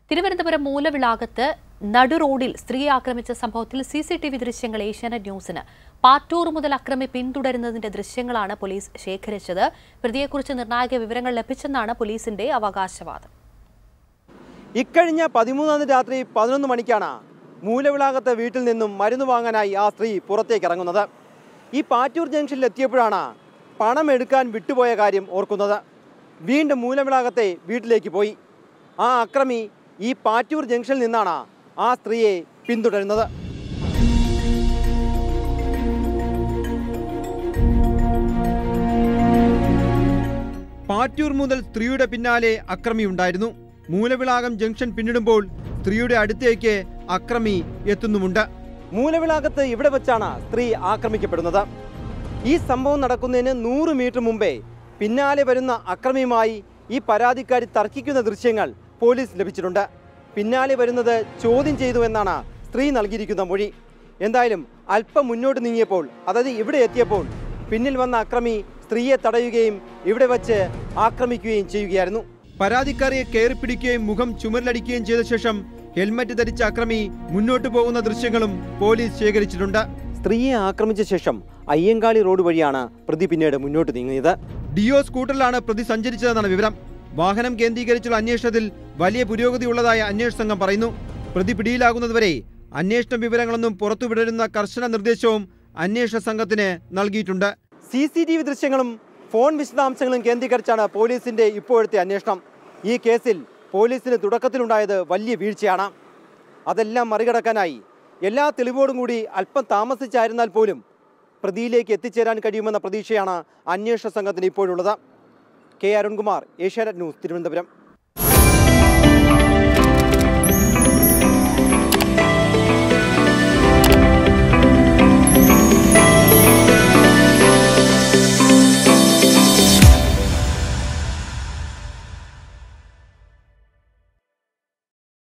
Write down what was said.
തിരുവനന്തപുരം മൂലവിളാകത്ത് നടു റോഡിൽ സ്ത്രീയെ ആക്രമിച്ച സംഭവത്തിൽ സി സി ടി വി ദൃശ്യങ്ങൾ ഏഷ്യാനെറ്റ് ന്യൂസിന് പാറ്റൂർ മുതൽ അക്രമി പിന്തുടരുന്നതിന്റെ ദൃശ്യങ്ങളാണ് പോലീസ് ശേഖരിച്ചത് പ്രതിയെക്കുറിച്ച് നിർണായക വിവരങ്ങൾ ലഭിച്ചെന്നാണ് പോലീസിന്റെ അവകാശവാദം ഇക്കഴിഞ്ഞ പതിമൂന്നാം തീയതി രാത്രി പതിനൊന്ന് മണിക്കാണ് മൂലവിളാകത്തെ വീട്ടിൽ നിന്നും മരുന്ന് വാങ്ങാനായി ആ സ്ത്രീ പുറത്തേക്ക് ഇറങ്ങുന്നത് ഈ പാറ്റൂർ ജംഗ്ഷനിൽ എത്തിയപ്പോഴാണ് പണം എടുക്കാൻ വിട്ടുപോയ കാര്യം ഓർക്കുന്നത് വീണ്ടും മൂലവിളാകത്തെ വീട്ടിലേക്ക് പോയി ആ അക്രമി ഈ പാറ്റൂർ ജംഗ്ഷനിൽ നിന്നാണ് ആ സ്ത്രീയെ പിന്തുടരുന്നത് പാറ്റൂർ മുതൽ സ്ത്രീയുടെ പിന്നാലെ അക്രമി ഉണ്ടായിരുന്നു മൂലവിളാകം ജംഗ്ഷൻ പിന്നിടുമ്പോൾ സ്ത്രീയുടെ അടുത്തേക്ക് അക്രമി എത്തുന്നുമുണ്ട് മൂലവിളാകത്ത് ഇവിടെ വെച്ചാണ് സ്ത്രീ ആക്രമിക്കപ്പെടുന്നത് ഈ സംഭവം നടക്കുന്നതിന് നൂറ് മീറ്റർ മുമ്പേ പിന്നാലെ വരുന്ന അക്രമിയുമായി ഈ പരാതിക്കാരി തർക്കിക്കുന്ന ദൃശ്യങ്ങൾ പോലീസ് ലഭിച്ചിട്ടുണ്ട് പിന്നാലെ വരുന്നത് ചോദ്യം ചെയ്തു എന്നാണ് സ്ത്രീ നൽകിയിരിക്കുന്ന മൊഴി എന്തായാലും അല്പം മുന്നോട്ട് നീങ്ങിയപ്പോൾ അതായത് ഇവിടെ എത്തിയപ്പോൾ പിന്നിൽ വന്ന അക്രമി സ്ത്രീയെ തടയുകയും ഇവിടെ വച്ച് ആക്രമിക്കുകയും ചെയ്യുകയായിരുന്നു പരാതിക്കാരിയെ കയറിപ്പിടിക്കുകയും മുഖം ചുമരിലടിക്കുകയും ചെയ്ത ശേഷം ഹെൽമറ്റ് ധരിച്ച അക്രമി മുന്നോട്ട് പോകുന്ന ദൃശ്യങ്ങളും പോലീസ് ശേഖരിച്ചിട്ടുണ്ട് സ്ത്രീയെ ആക്രമിച്ച ശേഷം അയ്യങ്കാളി റോഡ് വഴിയാണ് പ്രതി പിന്നീട് മുന്നോട്ട് നീങ്ങിയത് ഡിയോ സ്കൂട്ടറിലാണ് പ്രതി സഞ്ചരിച്ചതെന്നാണ് വിവരം വാഹനം കേന്ദ്രീകരിച്ചുള്ള അന്വേഷണത്തിൽ വലിയ പുരോഗതി ഉള്ളതായ അന്വേഷണ സംഘം പറയുന്നു പ്രതി പിടിയിലാകുന്നതുവരെ അന്വേഷണ വിവരങ്ങളൊന്നും പുറത്തുവിടരുന്ന കർശന നിർദ്ദേശവും അന്വേഷണ സംഘത്തിന് നൽകിയിട്ടുണ്ട് സി സി ടി വി ദൃശ്യങ്ങളും ഫോൺ വിശദാംശങ്ങളും കേന്ദ്രീകരിച്ചാണ് പോലീസിന്റെ ഇപ്പോഴത്തെ അന്വേഷണം ഈ കേസിൽ പോലീസിന് തുടക്കത്തിലുണ്ടായത് വലിയ വീഴ്ചയാണ് അതെല്ലാം മറികടക്കാനായി എല്ലാ തെളിവോടും കൂടി അല്പം താമസിച്ചായിരുന്നാൽ പോലും പ്രതിയിലേക്ക് എത്തിച്ചേരാൻ കഴിയുമെന്ന പ്രതീക്ഷയാണ് അന്വേഷണ സംഘത്തിന് ഇപ്പോഴുള്ളത് കെ അരുൺകുമാർ ഏഷ്യാനെറ്റ് ന്യൂസ് തിരുവനന്തപുരം